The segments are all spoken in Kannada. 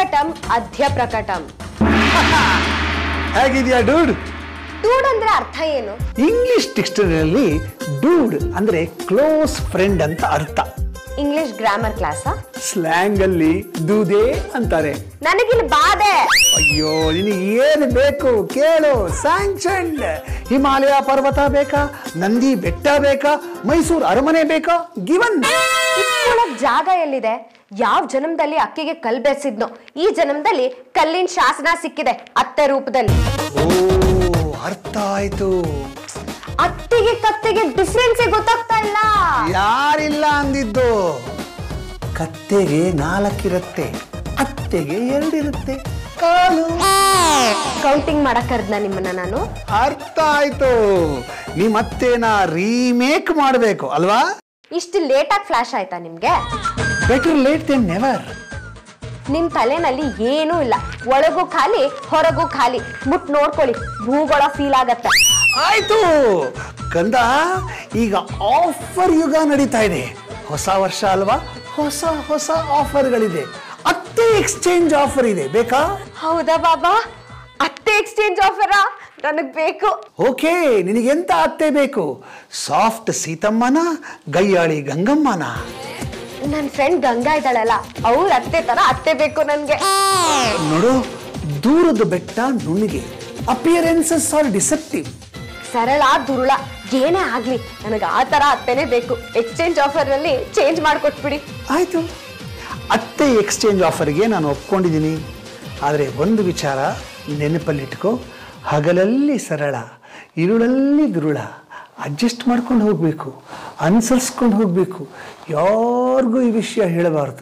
ಪ್ರಕಟಂ ಅಧ್ಯ ಪ್ರಕಟಂ ಹೇಗಿದ್ಯಾ ಡೂಡ್ ಡೂಡ್ ಅಂದ್ರೆ ಅರ್ಥ ಏನು ಇಂಗ್ಲಿಷ್ ಡಿಕ್ಷನರಿಯಲ್ಲಿ ಡೂಡ್ ಅಂದ್ರೆ ಕ್ಲೋಸ್ ಫ್ರೆಂಡ್ ಅಂತ ಅರ್ಥ ಇಂಗ್ಲಿಷ್ ಗ್ರಾಮರ್ ಕ್ಲಾಸಾ ಸ್ಲ್ಯಾಂಗ್ ಅಲ್ಲಿ ದೂದೆ ಅಂತಾರೆ ನನಗಿಲ್ಲಿ ಬಾಧೆ ಅಯ್ಯೋ ನಿನಗೆ ಏನು ಬೇಕು ಕೇಳು ಸ್ಯಾಂಕ್ಷನ್ ಹಿಮಾಲಯ ಪರ್ವತ ಬೇಕಾ ನಂದಿ ಬೆಟ್ಟ ಬೇಕಾ ಮೈಸೂರು ಅರಮನೆ ಬೇಕಾ ಗಿವನ್ ಇಟ್ಕೊಳಕ್ ಜಾಗ ಎಲ್ಲಿದೆ ಯಾವ ಜನ್ಮದಲ್ಲಿ ಅಕ್ಕಿಗೆ ಕಲ್ ಬೆರೆಸಿದ್ನೋ ಈ ಜನ್ಮದಲ್ಲಿ ಕಲ್ಲಿನ ಶಾಸನ ಸಿಕ್ಕಿದೆ ಅತ್ತೆ ರೂಪದಲ್ಲಿ ಓ ಅರ್ಥ ಆಯ್ತು ಅತ್ತಿಗೆ ಕತ್ತೆಗೆ ಡಿಫ್ರೆನ್ಸ್ ಗೊತ್ತಾಗ್ತಾ ಇಲ್ಲ ಯಾರಿಲ್ಲ ಅಂದಿದ್ದು ಕತ್ತೆಗೆ ನಾಲ್ಕಿರುತ್ತೆ ಅತ್ತೆಗೆ ಎರಡಿರುತ್ತೆ ಕಾಲು ಕೌಂಟಿಂಗ್ ಮಾಡಕ್ ಕರ್ದ್ನ ನಿಮ್ಮನ್ನ ನಾನು ಅರ್ಥ ಆಯ್ತು ನಿಮ್ಮತ್ತೆನ ರೀಮೇಕ್ ಮಾಡಬೇಕು ಅಲ್ವಾ ಇಷ್ಟು ಲೇಟಾಗಿ ಫ್ಲಾಶ್ ಆಯ್ತಾ ನಿಮ್ಗೆ ಬೆಟರ್ ಲೇಟ್ ದೆನ್ ನೆವರ್ ನಿಮ್ ತಲೆನಲ್ಲಿ ಏನೂ ಇಲ್ಲ ಒಳಗೂ ಖಾಲಿ ಹೊರಗೂ ಖಾಲಿ ಮುಟ್ ನೋಡ್ಕೊಳ್ಳಿ ಭೂಗೋಳ ಫೀಲ್ ಆಗತ್ತೆ ಆಯ್ತು ಕಂದ ಈಗ ಆಫರ್ ಯುಗ ನಡೀತಾ ಇದೆ ಹೊಸ ವರ್ಷ ಅಲ್ವಾ ಹೊಸ ಹೊಸ ಆಫರ್ಗಳಿದೆ ಅತ್ತೆ ಎಕ್ಸ್ಚೇಂಜ್ ಆಫರ್ ಇದೆ ಬೇಕಾ ಹೌದಾ ಬಾಬಾ ಅತ್ತೆ ಎಕ್ಸ್ಚೇಂಜ್ ಆಫರಾ ನನಗ್ ಬೇಕು ಓಕೆ ನಿನಗೆಂತ ಅತ್ತೆ ಬೇಕು ಸಾಫ್ಟ್ ಸೀತಮ್ಮನ ಗಯ್ಯಾಳಿ ಗಂಗಮ್ಮನ ನನ್ನ ಫ್ರೆಂಡ್ ಗಂಗಾ ಇದ್ದಾಳಲ್ಲ ಅವ್ರ ಅತ್ತೆ ತರ ಅತ್ತೆ ಬೇಕು ನನ್ಗೆ ನೋಡು ದೂರದ ಬೆಟ್ಟ ನುಣ್ಣಿಗೆ ಅಪಿಯರೆನ್ಸಸ್ ಆರ್ ಡಿಸೆಪ್ಟಿವ್ ಸರಳ ದುರುಳ ಏನೇ ಆಗ್ಲಿ ನನಗೆ ಆ ತರ ಅತ್ತೆನೇ ಬೇಕು ಎಕ್ಸ್ಚೇಂಜ್ ಆಫರ್ ನಲ್ಲಿ ಚೇಂಜ್ ಮಾಡ್ಕೊಟ್ಬಿಡಿ ಆಯಿತು ಅತ್ತೆ ಎಕ್ಸ್ಚೇಂಜ್ ಆಫರ್ಗೆ ನಾನು ಒಪ್ಕೊಂಡಿದ್ದೀನಿ ಆದರೆ ಒಂದು ವಿಚಾರ ನೆನಪಲ್ಲಿಟ್ಕೋ ಹಗಲಲ್ಲಿ ಸರಳ ಇರುಳಲ್ಲಿ ದುರುಳ ಅಡ್ಜಸ್ಟ್ ಮಾಡ್ಕೊಂಡು ಹೋಗಬೇಕು ಅನುಸರಿಸ್ಕೊಂಡು ಹೋಗಬೇಕು ಯಾರಿಗೂ ಈ ವಿಷಯ ಹೇಳಬಾರ್ದು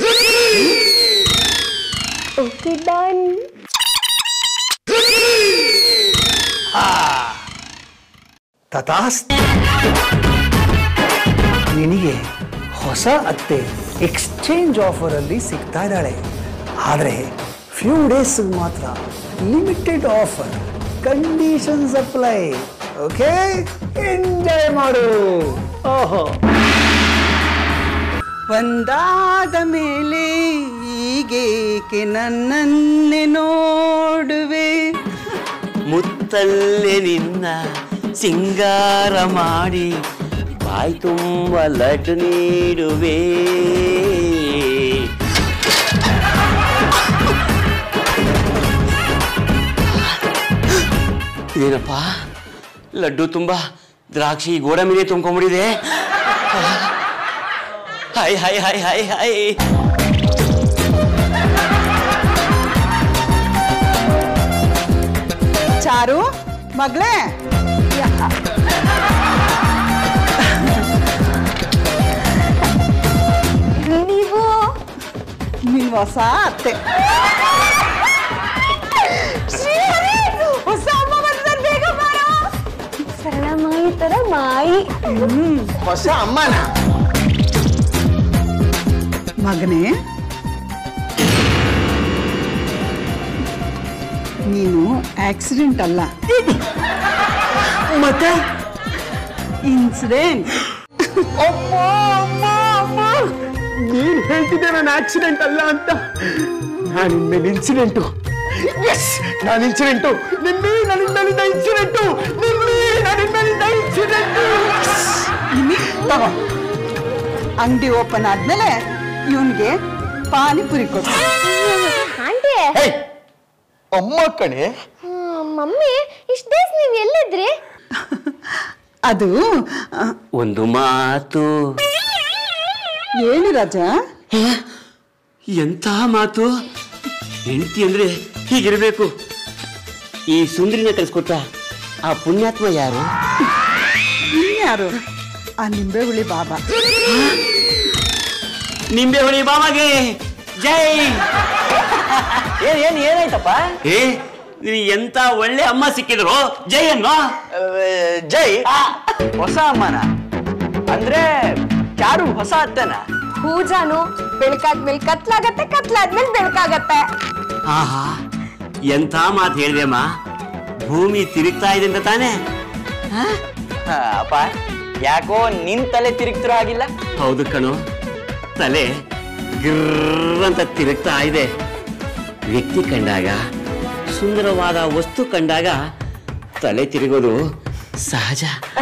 ಓಕೆ ಡನ್ ತಥಾಸ್ತು ನಿನಗೆ ಹೊಸ ಅತ್ತೆ ಎಕ್ಸ್ಚೇಂಜ್ ಆಫರಲ್ಲಿ ಸಿಗ್ತಾ ಇದ್ದಾಳೆ ಆದರೆ ಫ್ಯೂ ಡೇಸ್ ಮಾತ್ರ limited offer conditions apply okay enjoy ಮಾಡು ಓಹೋ ಒಂದಾದ ಮೇಲೆ ಈಗೇಕೆ ನನ್ನನ್ನೇ ನೋಡುವೆ ಮುತ್ತಲ್ಲೇ ನಿನ್ನ ಸಿಂಗಾರ ಮಾಡಿ ಬಾಯಿ ತುಂಬ ಲಡ್ಡು ನೀಡುವೆ ಏನಪ್ಪ ಲಡ್ಡು ತುಂಬ ದ್ರಾಕ್ಷಿ ಗೋಡಂಬಿನೇ ತುಂಬ್ಕೊಂಡ್ಬಿಟ್ಟಿದೆ hi hi hi hi hi Charu ಮಗಳೇ ನೀವು ನಿನ್ ಹೊಸ ಅತ್ತೆ ಹೊಸ ಅಮ್ಮ ಬಂದ್ರೆ ಬೇಗ ಬಾರೋ ಸರಳ ಮಾಯಿ ತರ ಮಾಯಿ ಹೊಸ ಅಮ್ಮನ ಮಗನೇ ನೀನು ಆಕ್ಸಿಡೆಂಟ್ ಅಲ್ಲ ಮತ್ತೆ ಇನ್ಸಿಡೆಂಟ್ ಅಮ್ಮ ಅಮ್ಮ ಅಮ್ಮ ನೀನ್ ಹೇಳ್ತಿದ್ದೆ ನಾನು ಆಕ್ಸಿಡೆಂಟ್ ಅಲ್ಲ ಅಂತ ನಾನು ಇನ್ಮೇಲೆ ಇನ್ಸಿಡೆಂಟು ಎಸ್ ನಾನು ಇನ್ಸಿಡೆಂಟು ನಿಮ್ಮಿ ನನ್ನ ಮೇಲಿಂದ ಇನ್ಸಿಡೆಂಟು ನಿಮ್ಮಿ ನನ್ನ ಮೇಲಿಂದ ಇನ್ಸಿಡೆಂಟು ತಗೋ ಅಂಗಡಿ ಓಪನ್ ಆದ್ಮೇಲೆ ಇವನ್ಗೆ ಪಾನಿಪುರಿ ಕೊಡು ಆಂಟಿ ಅಮ್ಮ ಕಣೆ ಮಮ್ಮಿ ಇಷ್ಟ ಡೇಸ್ ನೀವ್ ಎಲ್ಲಿದ್ರಿ ಅದು ಆ, ಒಂದು ಮಾತು ಹೇಳಿ ರಾಜ ಎಂಥ ಮಾತು ಹೆಂಡತಿ ಅಂದ್ರೆ ಹೀಗಿರಬೇಕು ಈ ಸುಂದರಿನ ಕಳಿಸ್ಕೊಟ್ಟ ಆ ಪುಣ್ಯಾತ್ಮ ಯಾರು ಇನ್ಯಾರು ಆ ನಿಂಬೆ ಹುಳಿ ಬಾಬಾ ನಿಂಬೆ ಹುಳಿ ಬಾಬಾಗೆ ಜೈ ಏನ್ ಏನ್ ಏನಾಯ್ತಪ್ಪ ಏ ನೀನ್ ಎಂತ ಒಳ್ಳೆ ಅಮ್ಮ ಸಿಕ್ಕಿದ್ರು ಜೈ ಅನ್ನೋ ಜೈ ಹೊಸ ಅಮ್ಮನ ಅಂದ್ರೆ ಚಾರು ಹೊಸ ಅತ್ತೆನ ಪೂಜಾನು ಬೆಳಕಾದ್ಮೇಲೆ ಕತ್ಲಾಗತ್ತೆ ಕತ್ಲಾದ್ಮೇಲೆ ಬೆಳಕಾಗತ್ತೆ ಆಹಾ ಎಂಥ ಮಾತು ಹೇಳಿದೆ ಅಮ್ಮ ಭೂಮಿ ತಿರುಗ್ತಾ ಇದೆ ಅಂತ ತಾನೇ ಹಾ, ಅಪ್ಪ ಯಾಕೋ ನಿನ್ ತಲೆ ತಿರುಗ್ತಿರೋ ಆಗಿಲ್ಲ ಹೌದು ಕಣು ತಲೆ ಗಿರ್ರ್ ಅಂತ ತಿರುಗ್ತಾ ಇದೆ ವ್ಯಕ್ತಿ ಕಂಡಾಗ ಸುಂದರವಾದ ವಸ್ತು ಕಂಡಾಗ ತಲೆ ತಿರುಗೋದು ಸಹಜ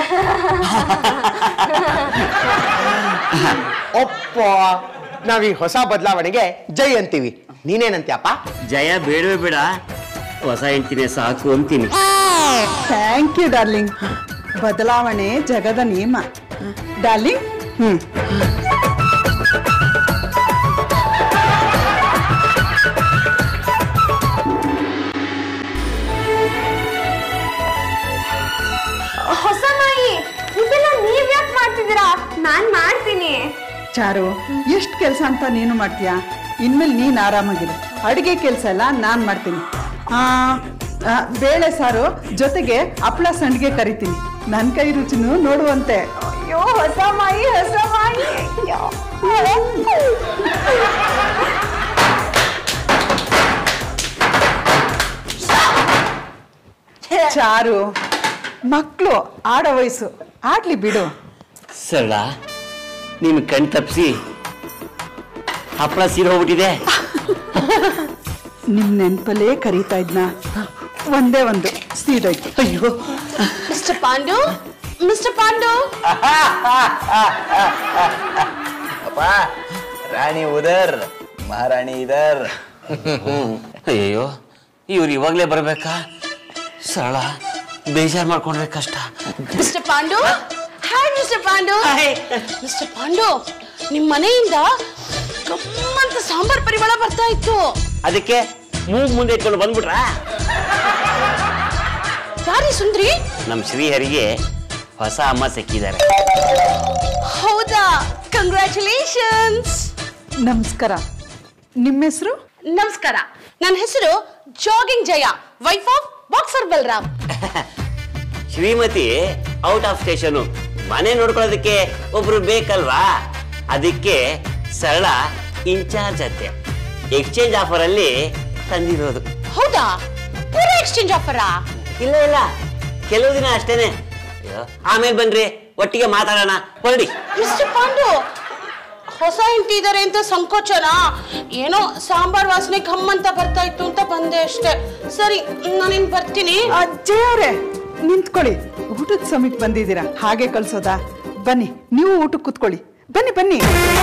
ಒಪ್ಪ ನಾವ್ ಈ ಹೊಸ ಬದಲಾವಣೆಗೆ ಜೈ ಅಂತೀವಿ ನೀನೇನಂತ್ಯಪ್ಪ ಜಯ ಬೇಡವೇ ಬೇಡ ಹೊಸ ಹೆಂಡ್ತಿನೇ ಸಾಕು ಅಂತೀನಿ ಥ್ಯಾಂಕ್ ಯು ಡಾರ್ಲಿಂಗ್ ಬದಲಾವಣೆ ಜಗದ ನಿಯಮ ಡಾರ್ಲಿಂಗ್ ಹ್ಮ್ ಹೊಸ ನಾಯಿ ಇದೆಲ್ಲ ನೀವ್ ಯಾಕೆ ಮಾಡ್ತಿದ್ದೀರಾ ನಾನ್ ಮಾಡ್ತೀನಿ ಚಾರು ಎಷ್ಟು ಕೆಲಸ ಅಂತ ನೀನು ಮಾಡ್ತೀಯಾ ಇನ್ಮೇಲೆ ನೀನು ಆರಾಮಾಗಿರು ಅಡುಗೆ ಕೆಲಸ ಎಲ್ಲ ನಾನು ಮಾಡ್ತೀನಿ ಆ, ಆ, ಬೇಳೆ ಸಾರು ಜೊತೆಗೆ ಹಪ್ಳ ಸಂಡಿಗೆ ಕರಿತೀನಿ ನನ್ನ ಕೈ ರುಚಿನೂ ನೋಡುವಂತೆ ಅಯ್ಯೋ ಹೊಸ ಮಾಯಿ ಹೊಸ ಮಾಯಿ ಅಯ್ಯೋ. ಚಾರು ಮಕ್ಕಳು ಆಡೋ ವಯಸ್ಸು ಆಡ್ಲಿ ಬಿಡು ಸರಳ ನಿಮ್ ಕಣ್ ತಪ್ಪಿಸಿ ಹಪ್ಪಳ ಸೀರೆ ಹೋಗ್ಬಿಟ್ಟಿದೆ ನಿಮ್ ನೆನ್ಪಲ್ಲೇ ಕರೀತಾ ಇದ್ನ ಒಂದೇ ಒಂದು ಸೀದೋಯ್ತು ಅಯ್ಯೋ ಮಿಸ್ಟರ್ ಪಾಂಡು ಮಿಸ್ಟರ್ ಪಾಂಡು ಅಪ್ಪ ರಾಣಿ ಉದರ್ ಮಹಾರಾಣಿ ಇದರ್ ಅಯ್ಯೋ ಇವ್ರು ಇವಾಗ್ಲೇ ಬರ್ಬೇಕಾ ಸರಳ ಬೇಜಾರ್ ಮಾಡ್ಕೊಂಡ್ರೆ ಕಷ್ಟ mister Pandu hi mister Pandu mister Pandu ನಿಮ್ ಮನೆಯಿಂದ ಗಮ್ಮಂತ ಸಾಂಬಾರ್ ಪರಿಮಳ ಬರ್ತಾ ಇತ್ತು ಅದಕ್ಕೆ ಮೂಗ್ ಮುಂದೆ ಇಟ್ಕೊಂಡು ಬಂದ್ಬಿಟ್ರಾ ಯಾರಿ ಸುಂದ್ರಿ ನಮ್ ಶ್ರೀಹರಿಗೆ ಹೊಸ ಅಮ್ಮ ಸಿಕ್ಕಿದ್ದಾರೆ ಹೌದಾ ಕಂಗ್ರ್ಯಾಚುಲೇಷನ್ಸ್ ನಮಸ್ಕಾರ ನಿಮ್ಮ ಹೆಸರು ನಮಸ್ಕಾರ ನನ್ನ ಹೆಸರು jogging Jaya wife of boxer Balram Shrimati out of station ಮನೆ ನೋಡ್ಕೊಳ್ಳೋದಕ್ಕೆ ಒಬ್ರು ಬೇಕಲ್ವಾ ಅದಕ್ಕೆ ಸರಳ ಇನ್ಚಾರ್ಜ್ ಅತ್ತೆ ಎಕ್ಸ್ಚೇಂಜ್ ಆಫರ್ ಅಲ್ಲಿ ತಂದಿರೋದು ಹೌದಾ ಪೂರ ಎಕ್ಸ್ಚೇಂಜ್ ಆಫರಾ ಇಲ್ಲ ಇಲ್ಲ ಕೆಲವು ದಿನ ಅಷ್ಟೇನೆ ಅಯ್ಯೋ, ಆಮೇಲೆ ಬನ್ರಿ ಒಟ್ಟಿಗೆ ಮಾತಾಡೋಣ ಹೊರಡಿ ಮಿಸ್ಟರ್ ಪಾಂಡು ಹೊಸ ಹೆಂಡತಿ ಇದಾರೆ ಅಂತ ಸಂಕೋಚನ ಏನೋ ಸಾಂಬಾರ್ ವಾಸನೆ ಘಮ್ ಅಂತ ಬರ್ತಾ ಇತ್ತು ಅಂತ ಬಂದೆ ಅಷ್ಟೇ ಸರಿ ನಾನಿನ್ ಬರ್ತೀನಿ ಅಜ್ಜಯ್ ಅವರೇ ನಿಂತ್ಕೊಳ್ಳಿ ಊಟದ ಸಮಯಕ್ಕೆ ಬಂದಿದ್ದೀರಾ ಹಾಗೆ ಕಳ್ಸೋದಾ ಬನ್ನಿ ನೀವು ಊಟಕ್ಕೆ ಕೂತ್ಕೊಳ್ಳಿ ಬನ್ನಿ ಬನ್ನಿ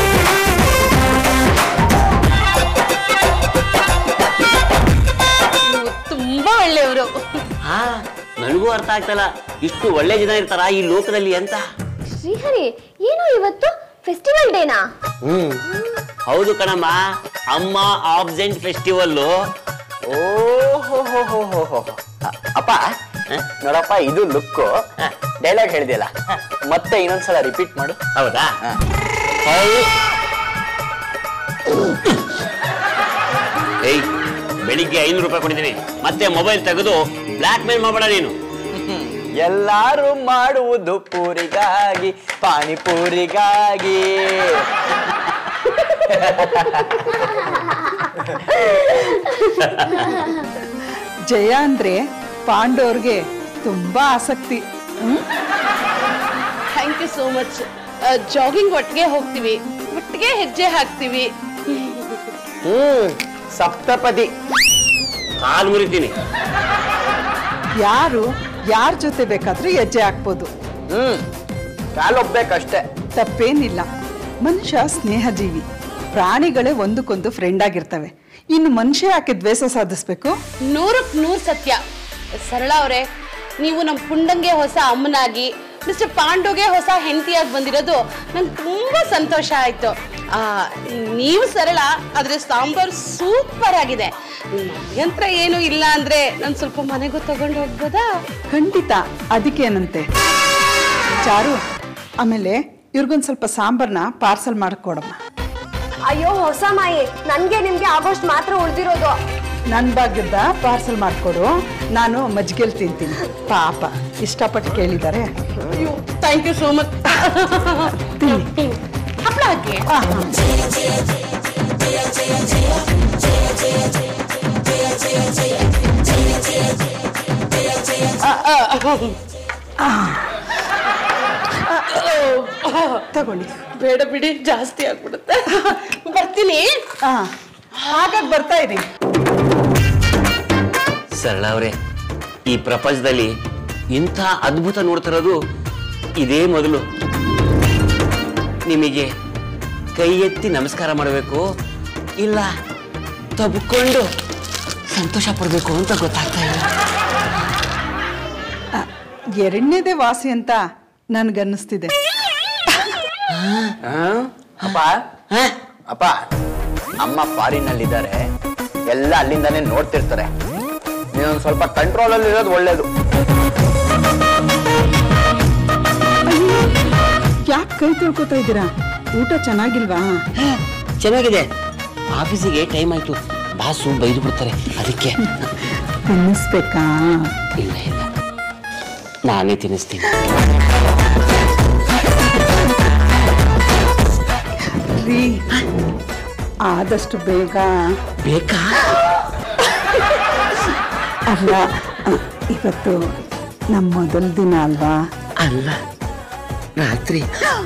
ನೀವು ತುಂಬಾ ಒಳ್ಳೆಯವರು ಹಾ ನನಗೂ ಅರ್ಥ ಆಗ್ತಲ್ಲ ಇಷ್ಟು ಒಳ್ಳೆ ಜನ ಇರ್ತಾರ ಈ ಲೋಕದಲ್ಲಿ ಅಂತ ಶ್ರೀಹರಿ ಏನು ಇವತ್ತು ಫೆಸ್ಟಿವಲ್ ಡೇನಾ ಹ್ಮ್ ಹೌದು ಕಣಮ್ಮ ಅಮ್ಮ ಆಬ್ಸೆಂಟ್ ಫೆಸ್ಟಿವಲ್ಲು ಓಹೋ ಅಪ್ಪ ನೋಡಪ್ಪ ಇದು ಲುಕ್ಕು ಡೈಲಾಗ್ ಹೇಳ್ದಿಯಲ್ಲ ಮತ್ತೆ ಇನ್ನೊಂದ್ಸಲ ರಿಪೀಟ್ ಮಾಡು ಹೌದಾ ಹಾ. ಹೌದು. ಏಯ್ ಬೆಳಿಗ್ಗೆ ಐನೂರು ರೂಪಾಯಿ ಕೊಟ್ಟಿದ್ದೀನಿ ಮತ್ತೆ ಮೊಬೈಲ್ ತೆಗೆದು ಬ್ಲ್ಯಾಕ್ ಮೇಲ್ ಮಾಡಬೇಡ ನೀನು ಎಲ್ಲಾರು ಮಾಡುವುದು ಪೂರಿಗಾಗಿ ಪಾನಿಪೂರಿಗಾಗಿ ಜಯ ಅಂದ್ರೆ ಪಾಂಡವ್ರಿಗೆ ತುಂಬಾ ಆಸಕ್ತಿ ಹ್ಮ್? Thank you so much jogging ಒಟ್ಟಿಗೆ ಹೋಗ್ತೀವಿ ಒಟ್ಟಿಗೆ ಹೆಜ್ಜೆ ಹಾಕ್ತೀವಿ ಹ್ಮ್ ಸಪ್ತಪದಿ ಕಾಲು ಮುರಿತೀನಿ ಯಾರು ಯಾರ ಜೊತೆ ಬೇಕಾದ್ರೂ ಹೆಜ್ಜೆ ಹಾಕ್ಬೋದು ಹ್ಮ್ ಕಾಲೊಬ್ಬೇಕಷ್ಟೇ ತಪ್ಪೇನಿಲ್ಲ ಮನುಷ್ಯ ಸ್ನೇಹಜೀವಿ ಪ್ರಾಣಿಗಳೇ ಒಂದಕ್ಕೊಂದು ಫ್ರೆಂಡ್ ಆಗಿರ್ತವೆ ಇನ್ನು ಮನುಷ್ಯ ಯಾಕೆ ದ್ವೇಷ ಸಾಧಿಸ್ಬೇಕು ನೂರಕ್ ನೂರ್ ಸತ್ಯ ಸರಳ ಅವರೇ ನೀವು ನಮ್ಮ ಪುಂಡಂಗೆ ಹೊಸ ಅಮ್ಮನಾಗಿ ಮಿಸ್ಟರ್ ಪಾಂಡುಗೆ ಹೊಸ ಹೆಂಡತಿಯಾಗಿ ಬಂದಿರೋದು ನಂಗೆ ತುಂಬಾ ಸಂತೋಷ ಆಯ್ತು ಆ, ನೀವು ಸರಳ ಆದ್ರೆ ಸಾಂಬಾರ್ ಸೂಪರ್ ಆಗಿದೆ ಯಂತ್ರ ಏನು ಇಲ್ಲ ಅಂದ್ರೆ ನಾನು ಸ್ವಲ್ಪ ಮನೆಗೂ ತಗೊಂಡು ಹೋಗ್ಬೋದಾ ಖಂಡಿತ ಅದಕ್ಕೇನಂತೆ ಚಾರು ಆಮೇಲೆ ಇವ್ರಿಗೊಂದು ಸ್ವಲ್ಪ ಸಾಂಬಾರ್ನ ಪಾರ್ಸಲ್ ಮಾಡಿಕೊಡಮ್ಮ ಅಯ್ಯೋ ಹೊಸ ಮಾಯಿ ನನ್ಗೆ ನಿಮ್ಗೆ ಆಗೋಷ್ಟು ಮಾತ್ರ ಉಳ್ದಿರೋದು ನನ್ನ ಭಾಗ್ಯದ ಪಾರ್ಸಲ್ ಮಾಡಿಕೊಡು ನಾನು ಮಜ್ಜಿಗೆಲ್ ತಿಂತೀನಿ ಪಾಪ ಇಷ್ಟಪಟ್ಟು ಕೇಳಿದ್ದಾರೆ ಥ್ಯಾಂಕ್ ಯು ಸೋ ಮಚ್ ಹಪ್ಪಳ ಹಾಕಿ ತಗೊಳ್ಳಿ ಬೇಡ ಬಿಡಿ ಜಾಸ್ತಿ ಆಗ್ಬಿಡುತ್ತೆ ಬರ್ತೀನಿ ಹಾ ಹಾಗಾಗಿ ಬರ್ತಾ ಇರಿ ಸರಳ ಅವರೇ ಈ ಪ್ರಪಂಚದಲ್ಲಿ ಇಂಥ ಅದ್ಭುತ ನೋಡ್ತಿರೋದು ಇದೇ ಮೊದಲು ನಿಮಗೆ ಕೈ ಎತ್ತಿ ನಮಸ್ಕಾರ ಮಾಡಬೇಕು ಇಲ್ಲ ತಬ್ಕೊಂಡು ಸಂತೋಷ ಪಡಬೇಕು ಅಂತ ಗೊತ್ತಾಗ್ತಾ ಇಲ್ಲ ಎರಡನೇದೇ ವಾಸಿ ಅಂತ ನನ್ಗನ್ನಿಸ್ತಿದೆ ಅಪ್ಪ ಹ? ಅಪ್ಪ ಅಮ್ಮ ಫಾರಿನ್ ನಲ್ಲಿದ್ದಾರೆ ಎಲ್ಲ ಅಲ್ಲಿಂದಾನೇ ನೋಡ್ತಿರ್ತಾರೆ ನೀನೊಂದು ಸ್ವಲ್ಪ ಕಂಟ್ರೋಲ್ ಅಲ್ಲಿ ಇರೋದು ಒಳ್ಳೇದು ಯಾಕೆ ಕೈ ತೊಳ್ಕೊತಾ ಇದ್ದೀರಾ ಊಟ ಚೆನ್ನಾಗಿಲ್ವಾ ಚೆನ್ನಾಗಿದೆ ಆಫೀಸಿಗೆ ಟೈಮ್ ಆಯ್ತು ಬಾಸು ಬೈದು ಬಿಡ್ತಾರೆ ಅದಕ್ಕೆ ತಿನ್ನಿಸ್ಬೇಕಾ ಇಲ್ಲ ಇಲ್ಲ ನಾನೇ ತಿನ್ನಿಸ್ತೀನಿ ರೀ ಆದಷ್ಟು ಬೇಗ ಬೇಕಾ ಅಲ್ಲ ಅ, ಇವತ್ತು ನಮ್ಮ ಮೊದಲ ದಿನ ಅಲ್ವಾ ಅಲ್ಲ ರಾತ್ರಿ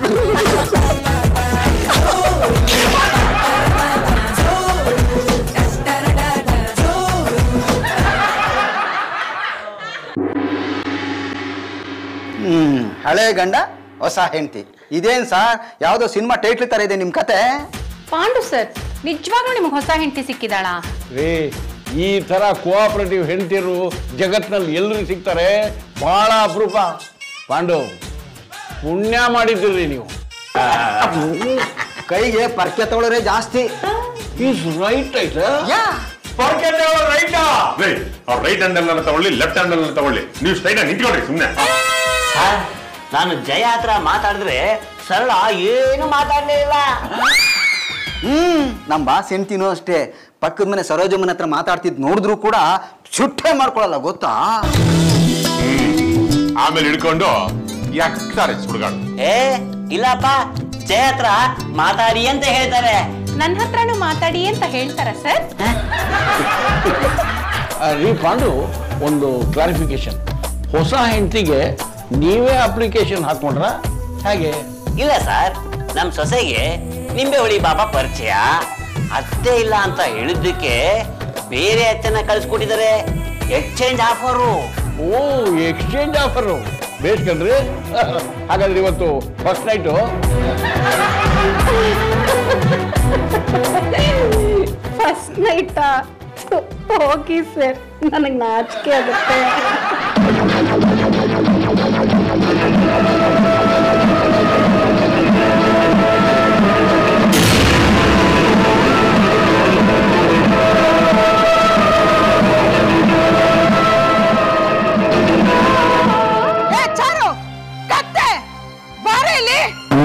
ಹ್ಮ್ ಹಳೆ ಗಂಡ ಹೊಸ ಹೆಂಡತಿ ಇದೇನ್ ಸರ್ ಯಾವ್ದೋ ಸಿನಿಮಾ ಟೈಟ್ಲ್ ತರ ಇದೆ ನಿಮ್ ಕತೆ ಪಾಂಡು ಸರ್ ನಿಜವಾಗ್ಲೂ ನಿಮ್ಗೆ ಹೊಸ ಹೆಂಡತಿ ಸಿಕ್ಕಿದಾಳಾ ರೀ ಈ ತರ ಕೋಆಪರೇಟಿವ್ ಹೆಂಡತಿರು ಜಗತ್ನಲ್ಲಿ ಎಲ್ಲರೂ ಸಿಗ್ತಾರೆ ಬಹಳ ಅಪರೂಪ ಪಾಂಡು ಪುಣ್ಯ ಮಾಡಿದ್ದೀರಿ ನೀವು ಕೈಗೆ ಪರ್ಕೆ ತಗೊಳ್ಳೋರೆ ಜಾಸ್ತಿ ಈಸ್ ರೈಟ್ ಆಯ್ತಾ ರೇ ಅವ್ರ ರೈಟ್ ಹ್ಯಾಂಡ್ ಅನ್ನ ತಗೊಳ್ಳಿ ಲೆಫ್ಟ್ ಹ್ಯಾಂಡ್ ಅನ್ನ ತಗೊಳ್ಳಿ ನೀವು ಸ್ಟ್ರೈಟ್ ಆಗಿ ನಿಂತ್ಕೊಳ್ರಿ ಸುಮ್ಮನೆ ಸರ್ ನಾನು ಜಯ ಹತ್ರ ಮಾತಾಡಿದ್ರೆ ಸರಳ ಏನು ಮಾತಾಡಲೇ ಇಲ್ಲ ಹ್ಮ್ ನಮ್ ಬಾಸ್ ಹೆಂಡ್ತಿನೂ ಅಷ್ಟೇ ಪಕ್ಕದ ಮನೆ ಸರೋಜಮ್ಮನ ಹತ್ರ ಮಾತಾಡ್ತಿದ್ ನೋಡಿದ್ರು ಕೂಡ ಸುಟ್ಟೆ ಮಾಡ್ಕೊಳಲ್ಲ ಗೊತ್ತಾ ಆಮೇಲೆ ಹಿಡ್ಕೊಂಡು ಯಾಕ್ತಾರೆ ಸುಡುಗಾಡು ಏ ಇಲ್ಲಪ್ಪ ಜಯ ಹತ್ರ ಮಾತಾಡಿ ಅಂತ ಹೇಳ್ತಾರೆ ನನ್ನ ಹತ್ರನೂ ಮಾತಾಡಿ ಅಂತ ಹೇಳ್ತಾರ ಸರ್ ಆ, ರೀ ಪಾಂಡು ಒಂದು ಕ್ಲಾರಿಫಿಕೇಶನ್ ಹೊಸ ಹೆಂಡತಿಗೆ ನೀವೇ ಅಪ್ಲಿಕೇಶನ್ ಹಾಕೊಂಡ್ರ ಹೇಗೆ ಇಲ್ಲ ಸರ್ ನಮ್ ಸೊಸೆಗೆ ನಿಂಬೆ ಹುಳಿ ಬಾಬಾ ಪರಿಚಯ ಅತ್ತೆ ಇಲ್ಲ ಅಂತ ಹೇಳಿದ್ದಕ್ಕೆ ಬೇರೆ ಅತ್ತೆನ ಕಳಿಸ್ಕೊಟ್ಟಿದ್ದಾರೆ ಎಕ್ಸ್ಚೇಂಜ್ ಆಫರು ಓ ಎಕ್ಸ್ಚೇಂಜ್ ಆಫರು ಬೇಸ್ ಕಣ್ರಿ ಹಾಗಾದ್ರೆ ಇವತ್ತು ಫಸ್ಟ್ ನೈಟು ಫಸ್ಟ್ ನೈಟಾ ಹೋಗಿ ಸರ್ ನನಗೆ ನಾಚಿಕೆ ಆಗುತ್ತೆ ಏ ಚಾರು ಕತ್ತೆ ಬಾರೆ ಇಲ್ಲಿ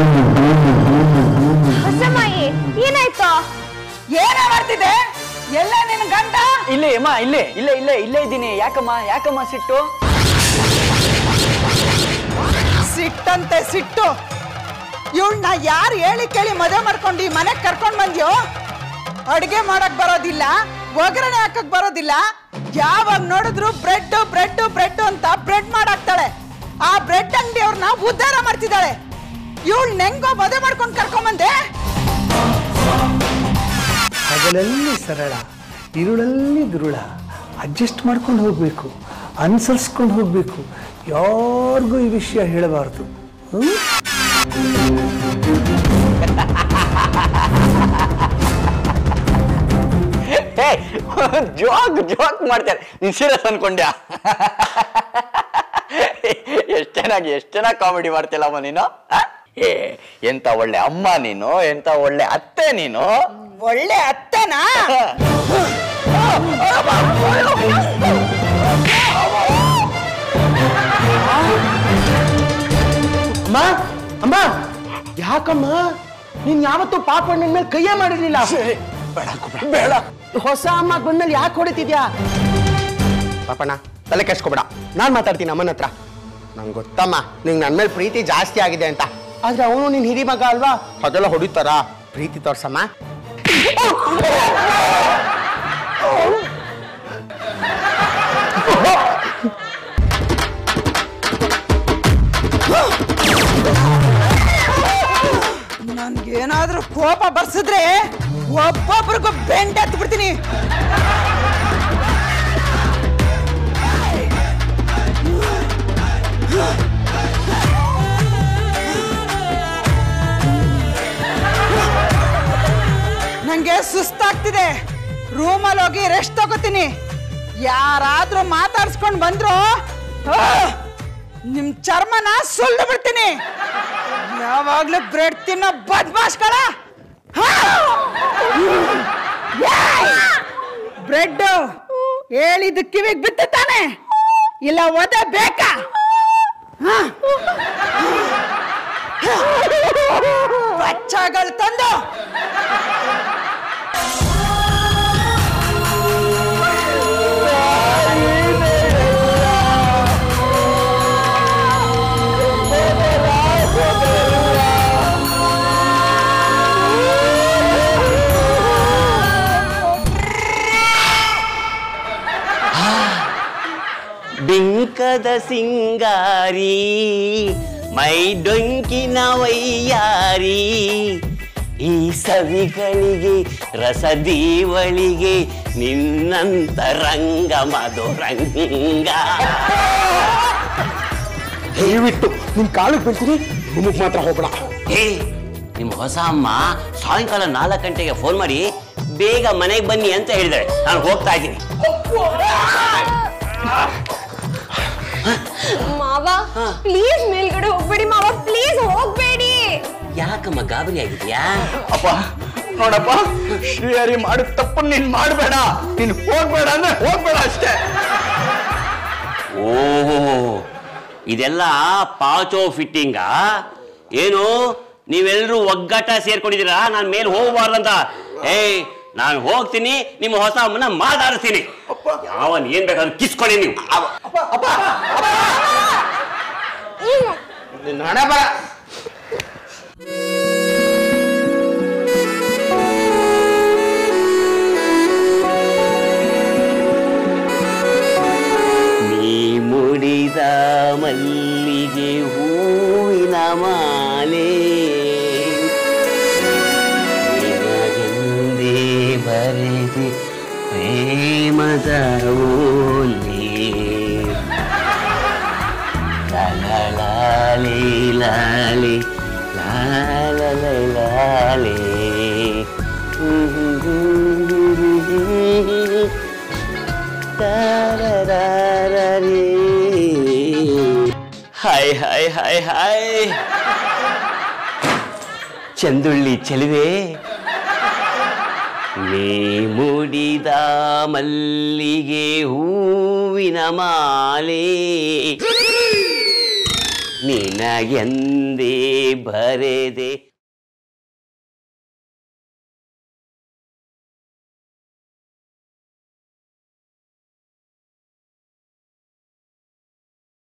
ಹೊಸಮಾಯಿ ಏನಾಯ್ತು ಏನೇ ಮಾಡ್ತಿದೆ ಎಲ್ಲ ನಿನ್ ಗಂಡ ಇಲ್ಲೇ ಅಮ್ಮ ಇಲ್ಲೇ ಇಲ್ಲೇ ಇಲ್ಲೇ ಇಲ್ಲೇ ಇದ್ದೀನಿ ಯಾಕಮ್ಮ ಯಾಕಮ್ಮ ಸಿಟ್ಟು ಸಿಟ್ಟಂತೆ ಸಿಟ್ಟು ಇವಳನ್ನ ಯಾರು ಹೇಳಿ ಕೇಳಿ ಮದುವೆ ಮಾಡ್ಕೊಂಡು ಈ ಮನೆಗೆ ಕರ್ಕೊಂಡ್ ಬಂದ್ಯೋ ಅಡಿಗೆ ಮಾಡಕ್ ಬರೋದಿಲ್ಲ ಒಗ್ಗರಣೆ ಹಾಕಕ್ ಬರೋದಿಲ್ಲ ಯಾವಾಗ ನೋಡಿದ್ರು ಬ್ರೆಡ್ ಬ್ರೆಡ್ ಬ್ರೆಡ್ ಅಂತ ಬ್ರೆಡ್ ಮಾಡಾಕ್ತಾಳೆ ಆ ಬ್ರೆಡ್ ಅಂಗಡಿ ಅವ್ರನ್ನ ಉದ್ಧಾರ ಮಾಡ್ತಿದ್ದಾಳೆ ಇವಳು ಹೆಂಗೋ ಮದುವೆ ಮಾಡ್ಕೊಂಡು ಕರ್ಕೊಂಬಂದೆ ಹಗಲಲ್ಲಿ ಸರಳ ಇರುಳಲ್ಲಿ ದುರುಳ ಅಡ್ಜಸ್ಟ್ ಮಾಡ್ಕೊಂಡು ಹೋಗಬೇಕು ಅನುಸರಿಸ್ಕೊಂಡು ಹೋಗಬೇಕು ಯಾರಿಗೂ ಈ ವಿಷಯ ಹೇಳಬಾರ್ದು ಹ್ಮ್? ಜೋಕ್ ಜೋಕ್ ಮಾಡ್ತಾರೆ ನೀನ್ ಸೀರಿಯಸ್ ಅನ್ಕೊಂಡ್ಯಾ ಎಷ್ಟ್ ಚೆನ್ನಾಗಿ ಎಷ್ಟ್ ಚೆನ್ನಾಗಿ ಕಾಮಿಡಿ ಮಾಡ್ತಿಲ್ಲಮ್ಮ ನೀನು ಆ? ಏ ಎಂತ ಒಳ್ಳೆ ಅಮ್ಮ ನೀನು ಎಂತ ಒಳ್ಳೆ ಅತ್ತೆ ನೀನು ಒಳ್ಳೆ ಅತ್ತನಾ ಅಮ್ಮ ಅಮ್ಮ ಯಾಕಮ್ಮ ನೀನ್ ಯಾವತ್ತೂ ಪಾಪಣ್ಣನ ಮೇಲೆ ಕೈಯೇ ಮಾಡಿರ್ಲಿಲ್ಲ ಬೇಡ ಹೊಸ ಅಮ್ಮ ಬಂದ್ಮೇಲೆ ಯಾಕೆ ಹೊಡಿತಿದ್ಯಾ ಪಾಪಣ್ಣ ತಲೆ ಕೆಡ್ಸ್ಕೊಬೇಡ ನಾನ್ ಮಾತಾಡ್ತೀನಿ ಅಮ್ಮನ ಹತ್ರ ನಂಗೆ ಗೊತ್ತಮ್ಮ ನಿಂಗೆ ನನ್ನ ಮೇಲೆ ಪ್ರೀತಿ ಜಾಸ್ತಿ ಆಗಿದೆ ಅಂತ ಆದ್ರೆ ಅವನು ನಿನ್ ಹಿರಿ ಮಗ ಅಲ್ವಾ ಹಾಗೆಲ್ಲ ಹೊಡಿತಾರ ಪ್ರೀತಿ ತೋರ್ಸಮ್ಮ ನನ್ಗೇನಾದ್ರೂ ಕೋಪ ಬರ್ಸಿದ್ರೆ ಒಬ್ಬೊಬ್ರಿಗೂ ಬೆಂಡ್ ಹತ್ತು ಬಿಡ್ತೀನಿ ಸುಸ್ತಾಗ್ತಿದೆ ರೂಮಲ್ಲಿ ಹೋಗಿ ರೆಸ್ಟ್ ತಗೋತೀನಿ ಯಾರಾದ್ರೂ ಮಾತಾಡ್ಸ್ಕೊಂಡ್ ಬಂದ್ರು ಆ, ನಿಮ್ ಚರ್ಮನ ಸುಲ್ದು ಬಿಡ್ತೀನಿ ಯಾವಾಗ್ಲೂ ಬ್ರೆಡ್ ತಿನ್ನೋ ಬದ್ಮಾಶ್ಗಳ ಬ್ರೆಡ್ ಹೇಳಿದ ಕಿವಿಗೆ ಬಿತ್ತು ತಾನೆ ಇಲ್ಲ ಒದ ಬೇಕಾ ಹ? ಬಚ್ಚಗಳು ತಂದು ಬಿಂಕದ ಸಿಂಗಾರಿ ಮೈ ಡೊಂಕಿನ ವೈಯಾರಿ ಈ ಸವಿಗಳಿಗೆ ರಸದೀವಳಿಗೆ ನಿನ್ನಂತ ರಂಗ ಮಧುರಂಗ ದಯವಿಟ್ಟು ನಿಮ್ ಕಾಲಕ್ಕೆ ಬೀಳ್ತೀನಿ ನಿಮಗ್ ಮಾತ್ರ ಹೋಗ್ಬೇಡ ಏ ನಿಮ್ಮ ಹೊಸ ಅಮ್ಮ ಸಾಯಂಕಾಲ ನಾಲ್ಕು ಗಂಟೆಗೆ ಫೋನ್ ಮಾಡಿ ಬೇಗ ಮನೆಗೆ ಬನ್ನಿ ಅಂತ ಹೇಳಿದ್ದಾರೆ ನಾನು ಹೋಗ್ತಾ ಇದ್ದೀನಿ ಮಾವ ಪ್ಲೀಸ್ ಮೇಲ್ಗಡೆ ಹೋಗ್ಬೇಡಿ ಮಾವ ಪ್ಲೀಸ್ ಹೋಗ್ಬೇಡಿ ಯಾಕಮ್ಮ ಗಾಬರಿ ಆಗಿದ್ಯಾ ಅಪ್ಪ ನೋಡಪ್ಪ ಶ್ರೀಹರಿ ಮಾಡಿದ ತಪ್ಪು ನೀನ್ ಮಾಡಬೇಡ ನೀನ್ ಹೋಗ್ಬೇಡ ಅಂದ್ರೆ ಹೋಗ್ಬೇಡ ಅಷ್ಟೇ ಓಹೋ ಇದೆಲ್ಲ ಪಾಚೋ ಫಿಟ್ಟಿಂಗಾ ಏನು ನೀವೆಲ್ಲರೂ ಒಗ್ಗಟ್ಟ ಸೇರ್ಕೊಂಡಿದ್ದೀರಾ ನಾನು ಮೇಲೆ ಹೋಗಬಾರ್ದಂತ ಏಯ್ ನಾನು ಹೋಗ್ತೀನಿ ನಿಮ್ಮ ಹೊಸ ಅಮ್ಮನ ಮಾತಾಡಿಸ್ತೀನಿ ಯಾವನ್ ಏನ್ ಬೇಕಾದ್ರೂ ಕಿಸ್ಕೊಳ್ಳಿ ನೀವು ನಡೆ ಬರ ನೀ ಮುಡಿದ ಮಲ್ಲಿಗೆ ಹೂವಿನ ಮಾಲೆ ನಿನಗೆಂದೇ ಬರೆದೆ ಪ್ರೇಮದ ಓಲೆ ಲಾಲೆ ಲಾಲೆ ಲಾಲೆ ಲಾಲೆ ಹಾಯ್ ಹಾಯ್ ಹಾಯ್ ಹಾಯ್ ಚಂದುಳ್ಳಿ ಚೆಲುವೆ ನೀ ಮುಡಿದ ಮಲ್ಲಿಗೆ ಹೂವಿನ ಮಾಲೆ ನಿನಗೆಂದೇ ಬರೆದೆ